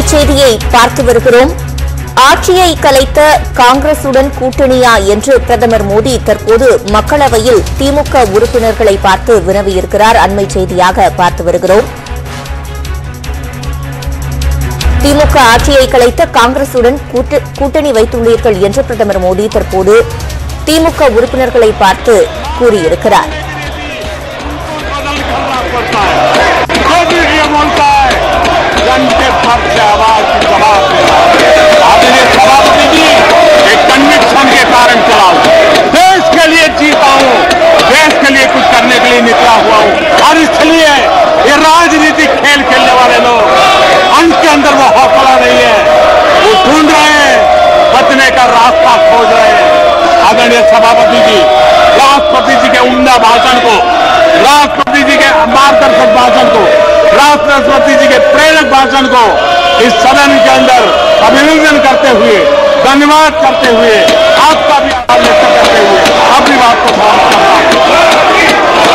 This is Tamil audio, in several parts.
செய்தியை பார்த்து வருகிறோம் ஆட்சியை கலைத்த காங்கிரசுடன் கூட்டணியா என்று பிரதமர் மோடி தற்போது மக்களவையில் திமுக உறுப்பினர்களை பார்த்து வினவியிருக்கிறார் அண்மை செய்தியாக பார்த்து வருகிறோம் திமுக ஆட்சியை கலைத்த காங்கிரசுடன் கூட்டு- கூட்டணி வைத்துள்ளீர்கள் என்று பிரதமர் மோடி தற்போது திமுக உறுப்பினர்களை பார்த்து கூறியிருக்கிறார் बदल करना पड़ता है जो भी ये बोलता है जन के फर्क से आवाज की जवाब देना आदरणीय सभापति जी एक कन्विक्शन के कारण चला हूं देश के लिए जीता हूं देश के लिए कुछ करने के लिए निकला हुआ हूं और इसलिए ये राजनीतिक खेल खेलने वाले लोग उनके अंदर वो हौसला नहीं है वो ढूंढ रहे हैं बचने का रास्ता खोज रहे हैं आदरणीय सभापति जी राष्ट्रपति जी के उम्दा भाषण को राष्ट्रपति जी के मार्गदर्शक भाषण को राष्ट्रपति जी के प्रेरक भाषण को इस सदन के अंदर अभिनंदन करते हुए धन्यवाद करते हुए आपका भी आभार व्यक्त करते हुए अपनी बात को समाप्त करता हूं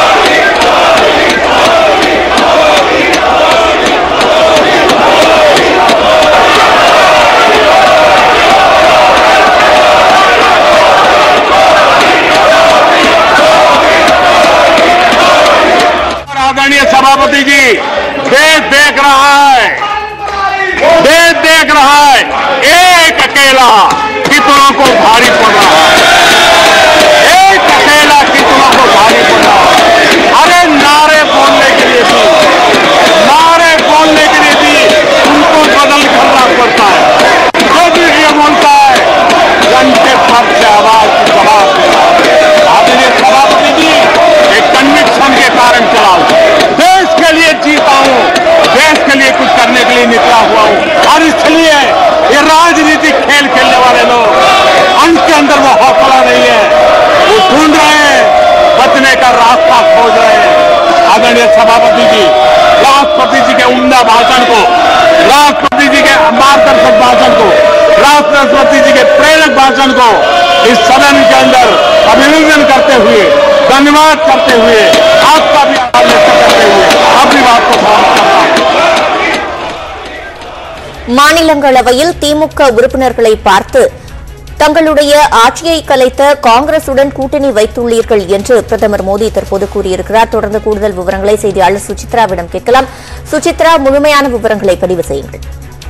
और आदरणीय सभापति जी देश देख रहा है देश देख रहा है एक अकेला कितनों को भारी पड़ रहा है एक अकेला कितनों को भारी पड़ रहा है अरे नारे बोलने के लिए भी नारे बोलने के लिए भी उनको बदल करना पड़ता है जो भी ये बोलता है जन के फर्क से आवाज की जवाब देना आदरणीय सभापति जी एक कन्विक्शन के कारण चला हूं देश के लिए जीता हूं देश के लिए कुछ करने के लिए निकला हुआ हूं और इसलिए ये राजनीतिक खेल खेलने वाले लोग उनके अंदर वो हौसला नहीं है वो ढूंढ रहे हैं बचने का रास्ता खोज रहे हैं आदरणीय सभापति जी राष्ट्रपति जी के उम्दा भाषण को राष्ट्रपति जी के मार्गदर्शक भाषण को राष्ट्रपति जी के प्रेरक भाषण को इस सदन के अंदर अभिनंदन करते हुए धन्यवाद करते हुए आपका भी आभार व्यक्त करते हुए अपनी बात को समाप्त करता हूं மாநிலங்களவையில் திமுக உறுப்பினர்களை பார்த்து தங்களுடைய ஆட்சியை கலைத்த காங்கிரசுடன் கூட்டணி வைத்துள்ளீர்கள் என்று பிரதமர் மோடி தற்போது கூறியிருக்கிறார் தொடர்ந்து கூடுதல் விவரங்களை செய்தியாளர் சுசித்ராவிடம் கேட்கலாம் சுசித்ரா முழுமையான விவரங்களை பதிவு செய்யுங்கள்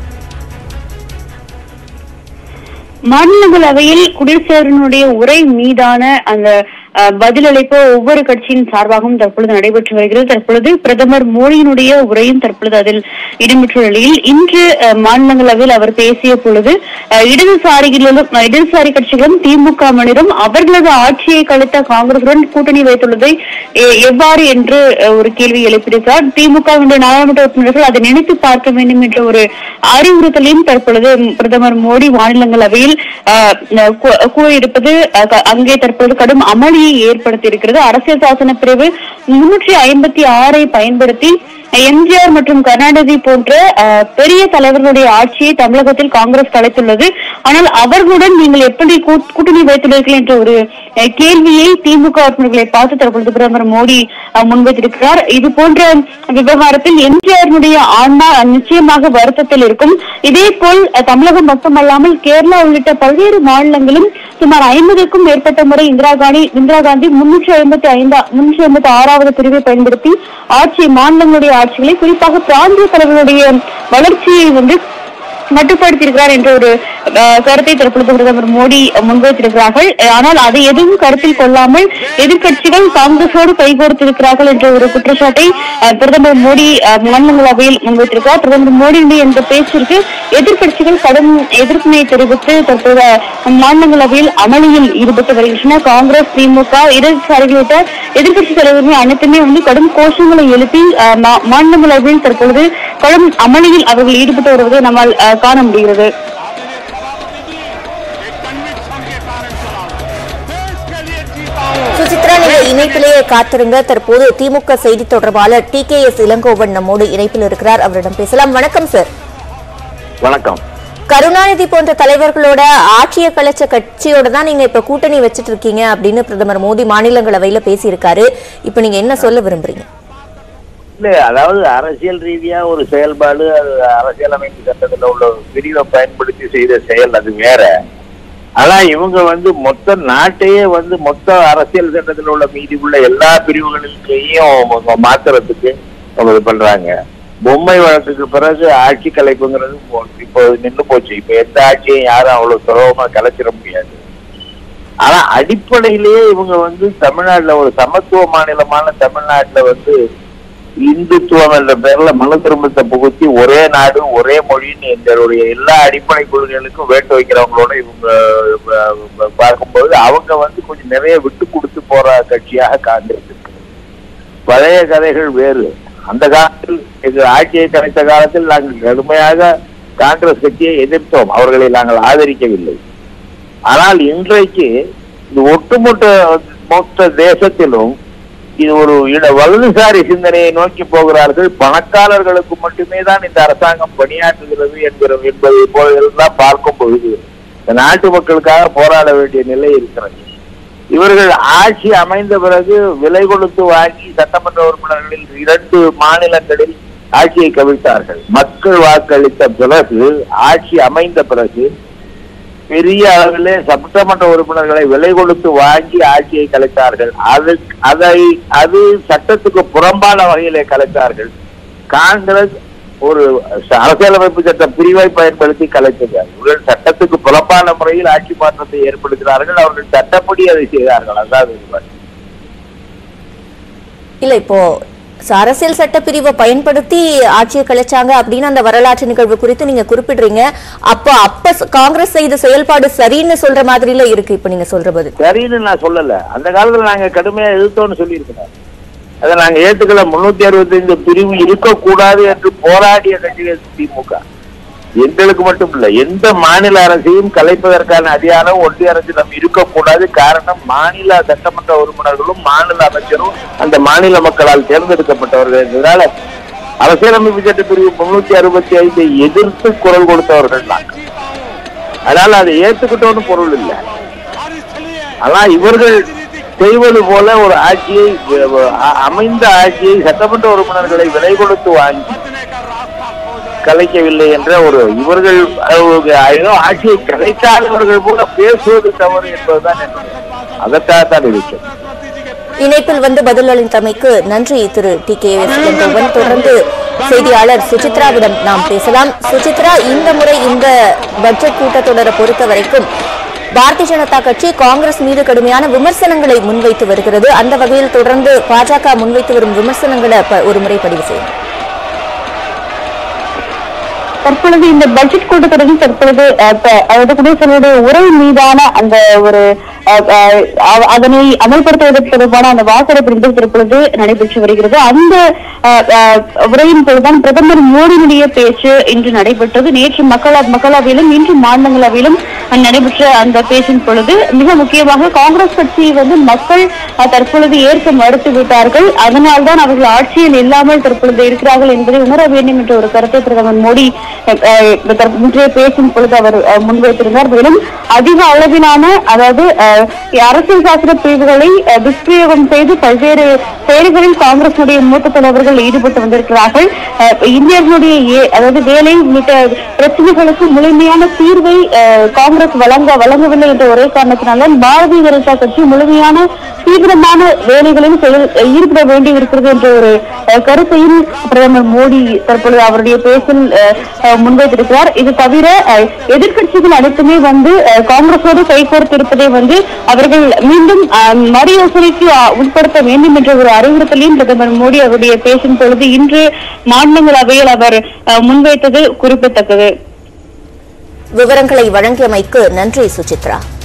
மாநிலங்களவையில் குடியரசுடைய உரை மீதான அந்த அஹ், பதிலளிப்பு ஒவ்வொரு கட்சியின் சார்பாகவும் தற்பொழுது நடைபெற்று வருகிறது தற்பொழுது பிரதமர் மோடியினுடைய உரையும் தற்பொழுது அதில் இடம்பெற்றுள்ள நிலையில் இன்று அஹ், மாநிலங்களவையில் அவர் பேசிய பொழுது அஹ், இடதுசாரிகளிலும் அஹ், இடதுசாரி கட்சிகளும் திமுக மனிதரும் அவர்களது ஆட்சியை கழித்த காங்கிரசுடன் கூட்டணி வைத்துள்ளதை எ- எவ்வாறு என்று அஹ், ஒரு கேள்வி எழுப்பியிருக்கிறார் திமுகவினுடைய நாடாளுமன்ற உறுப்பினர்கள் அதை நினைத்து பார்க்க வேண்டும் என்ற ஒரு அறிவுறுத்தலையும் தற்பொழுது பிரதமர் மோடி மாநிலங்களவையில் அஹ், கூ- கூறியிருப்பது அஹ், க- அங்கே தற்போது கடும் அமளியை ஏற்படுத்தி இருக்கிறது அரசியல் சாசன பிரிவு முன்னூற்றி ஐம்பத்தி ஆறை பயன்படுத்தி எம்ஜிஆர் மற்றும் கருணாநிதி போன்ற அஹ், பெரிய தலைவர்களுடைய ஆட்சியை தமிழகத்தில் காங்கிரஸ் கலைத்துள்ளது ஆனால் அவர்களுடன் நீங்கள் எப்படி கூட்- கூட்டணி வைத்துள்ளீர்கள் என்ற ஒரு அஹ், கேள்வியை திமுக உறுப்பினர்களை பார்த்து தற்பொழுது பிரதமர் மோடி அஹ், முன்வைத்திருக்கிறார் இது போன்ற விவகாரத்தில் எம்ஜிஆருடைய ஆன்மா நிச்சயமாக வருத்தத்தில் இருக்கும் இதே போல் அஹ், தமிழகம் மட்டுமல்லாமல் கேரளா உள்ளிட்ட பல்வேறு மாநிலங்களும் சுமார் ஐம்பதுக்கும் மேற்பட்ட முறை இந்திரா காந்தி இந்திரா காந்தி முன்னூற்றி ஐம்பத்தி ஐந்தா முன்னூற்றி ஐம்பத்தி ஆறாவது பிரிவை பயன்படுத்தி ஆட்சி மாநிலங்களுடைய ஆட்சிகளை குறிப்பாக பிராந்திய தலைவர்களுடைய வளர்ச்சியை வந்து மட்டுப்படுத்தியிருக்கிறார் என்ற ஒரு அஹ், கருத்தை தற்பொழுது பிரதமர் மோடி முன்வைத்திருக்கிறார்கள் அஹ், ஆனால் அதை எதுவும் கருத்தில் கொள்ளாமல் எதிர்க்கட்சிகள் காங்கிரஸோடு கைகோர்த்திருக்கிறார்கள் என்ற ஒரு குற்றச்சாட்டை அஹ், பிரதமர் மோடி அஹ், மாநிலங்களவையில் முன்வைத்திருக்கிறார் பிரதமர் மோடியுடைய இந்த பேச்சிற்கு எதிர்க்கட்சிகள் கடும் எதிர்ப்பினை தெரிவித்து தற்போது மாநிலங்களவையில் அமளியில் ஈடுபட்டு வருகின்றன காங்கிரஸ் திமுக இடதுசாரிகள் உள்ளிட்ட எதிர்க்கட்சி தலைவர்கள் அனைத்துமே வந்து கடும் கோஷங்களை எழுப்பி அஹ், மா- மாநிலங்களவையில் தற்பொழுது கடும் அமளியில் அவர்கள் ஈடுபட்டு வருவதை நம்மால் அஹ், காண முடிகிறது एक कन्विक्शन के कारण चला हूं देश के लिए जीता हूं சுசித்ரா நீங்க இணைப்பிலேயே காத்திருங்க தற்போது திமுக செய்தி தொடர்பாளர் டி கே எஸ் இளங்கோவன் நம்மோடு இணைப்பில் இருக்கிறார் அவரிடம் பேசலாம் வணக்கம் சார் வணக்கம் கருணாநிதி போன்ற தலைவர்களோட ஆட்சியை கலைச்ச கட்சியோட தான் நீங்க இப்ப கூட்டணி வச்சிட்டு இருக்கீங்க அப்படின்னு பிரதமர் மோடி மாநிலங்களவையில பேசியிருக்காரு இப்ப நீங்க என்ன சொல்ல விரும்புறீங்க இல்ல அதாவது அரசியல் ரீதியா ஒரு செயல்பாடு அது அரசியலமைப்பு சட்டத்துல உள்ள பிரிவை பயன்படுத்தி செய்த செயல் அது வேற ஆனா இவங்க வந்து மொத்த நாட்டையே வந்து மொத்த அரசியல் சட்டத்தில் உள்ள மீதி உள்ள எல்லா பிரிவுகளிலேயும் அவங்க மாத்துறதுக்கு அவங்க இது பண்றாங்க பொம்மை வழக்குக்கு பிறகு ஆட்சி கலைப்புங்கிறது போ- இப்போ நின்று போச்சு இப்ப எந்த ஆட்சியும் யாரும் அவ்வளவு சுலபமா கலைச்சிட முடியாது ஆனா அடிப்படையிலேயே இவங்க வந்து தமிழ்நாட்டுல ஒரு சமத்துவ மாநிலமான தமிழ்நாட்டுல வந்து இந்துத்துவம் என்ற பெயர்ல மனு திரும்பத்தை புகுத்தி ஒரே நாடு ஒரே மொழின்னு எங்களுடைய எல்லா அடிப்படை கொள்கைகளுக்கும் வேட்டு வைக்கிறவங்களோட இவங்க அஹ், அஹ், பார்க்கும்போது அவங்க வந்து கொஞ்சம் நிறைய விட்டு கொடுத்து போற கட்சியாக காங்கிரஸ் இருக்கு பழைய கதைகள் வேறு அந்த காலத்தில் எங்க ஆட்சியை கலைத்த காலத்தில் நாங்கள் கடுமையாக காங்கிரஸ் கட்சியை எதிர்த்தோம் அவர்களை நாங்கள் ஆதரிக்கவில்லை ஆனால் இன்றைக்கு இது ஒட்டுமொத்த மொத்த தேசத்திலும் இது ஒரு இட வலதுசாரி சிந்தனையை நோக்கி போகிறார்கள் பணக்காரர்களுக்கு மட்டுமே தான் இந்த அரசாங்கம் பணியாற்றுகிறது என்கிற என்பதை போல எல்லாம் பார்க்கும் பொழுது இந்த நாட்டு மக்களுக்காக போராட வேண்டிய நிலை இருக்கிறது இவர்கள் ஆட்சி அமைந்த பிறகு விலை கொடுத்து வாங்கி சட்டமன்ற உறுப்பினர்களில் இரண்டு மாநிலங்களில் ஆட்சியை கவிழ்த்தார்கள் மக்கள் வாக்களித்த பிறகு ஆட்சி அமைந்த பிறகு பெரிய அளவிலே சட்டமன்ற உறுப்பினர்களை விலை கொடுத்து வாங்கி ஆட்சியை கலைத்தார்கள் அது அதை அது சட்டத்துக்கு புறம்பான வகையிலே கலைத்தார்கள் காங்கிரஸ் ஒரு அரசியலமைப்பு சட்ட பிரிவை பயன்படுத்தி கலைத்தது இவர்கள் சட்டத்துக்கு புறம்பான முறையில் ஆட்சி மாற்றத்தை ஏற்படுத்தினார்கள் அவர்கள் சட்டப்படி அதை செய்தார்கள் அதான் வேறுபாடு. இல்ல இப்போ ச- அரசியல் சட்ட பிரிவை பயன்படுத்தி ஆட்சியை கலைச்சாங்க அப்படின்னு அந்த வரலாற்று நிகழ்வு குறித்து நீங்க குறிப்பிடுறீங்க அப்போ அப்ப ச- காங்கிரஸ் செய்த செயல்பாடு சரின்னு சொல்ற மாதிரில இருக்கு இப்ப நீங்க சொல்ற பதில் சரின்னு நான் சொல்லல அந்த காலத்துல நாங்க கடுமையா எதிர்த்தோம்னு சொல்லியிருக்கிறோம் அதை நாங்க ஏத்துக்கல முன்னூத்தி அறுபத்தைந்து பிரிவு இருக்கக்கூடாது என்று போராடிய கட்சிகள் திமுக எங்களுக்கு மட்டும் இல்ல எந்த மாநில அரசையும் கலைப்பதற்கான அதிகாரம் ஒன்றிய அரசிடம் இருக்கக்கூடாது காரணம் மாநில சட்டமன்ற உறுப்பினர்களும் மாநில அமைச்சரும் அந்த மாநில மக்களால் தேர்ந்தெடுக்கப்பட்டவர்கள் என்பதால அரசியலமைப்பு சட்ட பிரிவு முன்னூத்தி அறுபத்தி ஐந்தை எதிர்த்து குரல் கொடுத்தவர்கள் நாங்கள் அதனால அதை ஏத்துக்கிட்டோன்னு பொருள் இல்லை ஆனா இவர்கள் செய்வது போல ஒரு ஆட்சியை அஹ், அமைந்த ஆட்சியை சட்டமன்ற உறுப்பினர்களை விலை கொடுத்து வாங்கி கலைக்கவில்லை என்ற ஒரு இவர்கள் அஹ், ஏதோ ஆட்சியை கலைக்காதவர்கள் போல பேசுவது தவறு என்பதுதான் என்னுடைய அதற்காகத்தான் இருக்கிறது இணைப்பில் வந்து பதில் அளித்தமைக்கு நன்றி திரு டி கே எஸ் தொடர்ந்து செய்தியாளர் சுசித்ராவிடம் நாம் பேசலாம் சுசித்ரா இந்த முறை இந்த பட்ஜெட் கூட்டத்தொடரை பொறுத்த வரைக்கும் பாரதிய ஜனதா கட்சி காங்கிரஸ் மீது கடுமையான விமர்சனங்களை முன்வைத்து வருகிறது அந்த வகையில் தொடர்ந்து பாஜக முன்வைத்து வரும் விமர்சனங்களை ப- ஒரு முறை பதிவு செய்யும் தற்பொழுது இந்த பட்ஜெட் கூட்டத்தொடரில் தற்பொழுது அஹ், ப- அதாவது குடியரசுடைய உரை மீதான அந்த ஒரு அஹ், அஹ், அவ- அதனை அமல்படுத்துவதற்கு தொடர்பான அந்த வாக்கெடுப்பு என்பது தற்பொழுது நடைபெற்று வருகிறது அந்த அஹ், அஹ், உரையின் போதுதான் பிரதமர் மோடியினுடைய பேச்சு இன்று நடைபெற்றது நேற்று மக்களா மக்களவையிலும் இன்று மாநிலங்களவையிலும் நடைபெற்ற அந்த பேச்சின் பொழுது மிக முக்கியமாக காங்கிரஸ் கட்சியை வந்து மக்கள் அஹ், தற்பொழுது ஏற்க மறுத்து விட்டார்கள் அதனால்தான் அவர்கள் ஆட்சியில் இல்லாமல் தற்பொழுது இருக்கிறார்கள் என்பதை உணர வேண்டும் என்ற ஒரு கருத்தை பிரதமர் மோடி அஹ், அஹ், தற்ப- இன்றைய பேச்சின் பொழுது அவர் அஹ், முன்வைத்திருந்தார் மேலும் அதிக அளவிலான அதாவது அஹ், அரசியல் சாசன பிரிவுகளை அஹ், துஷ்பிரயோகம் செய்து பல்வேறு செயல்களில் காங்கிரசுடைய மூத்த தலைவர்கள் ஈடுபட்டு வந்திருக்கிறார்கள் அஹ், இந்தியர்களுடைய ஏ- அதாவது வேலை உள்ளிட்ட பிரச்சனைகளுக்கு முழுமையான தீர்வை அஹ், காங்கிரஸ் வழங்க வழங்கவில்லை என்ற ஒரே காரணத்தினால பாரதிய ஜனதா கட்சி முழுமையான தீவிரமான வேலைகளில் செயல் ஈடுபட வேண்டி இருக்கிறது என்ற ஒரு அஹ், கருத்தையும் பிரதமர் மோடி தற்பொழுது அவருடைய பேச்சில் அஹ், அஹ், முன்வைத்திருக்கிறார் இது தவிர அஹ், எதிர்க்கட்சிகள் அனைத்துமே வந்து அஹ், காங்கிரஸோடு கைகோர்த்து இருப்பதை வந்து அவர்கள் மீண்டும் அஹ், மறுயோசனைக்கு அஹ், உட்படுத்த வேண்டும் என்ற ஒரு அறிவுறுத்தலையும் பிரதமர் மோடி அவருடைய பேச்சின் பொழுது இன்று மாநிலங்களவையில் அவர் அஹ், முன்வைத்தது குறிப்பிடத்தக்கது விவரங்களை வழங்கியமைக்கு நன்றி சுசித்ரா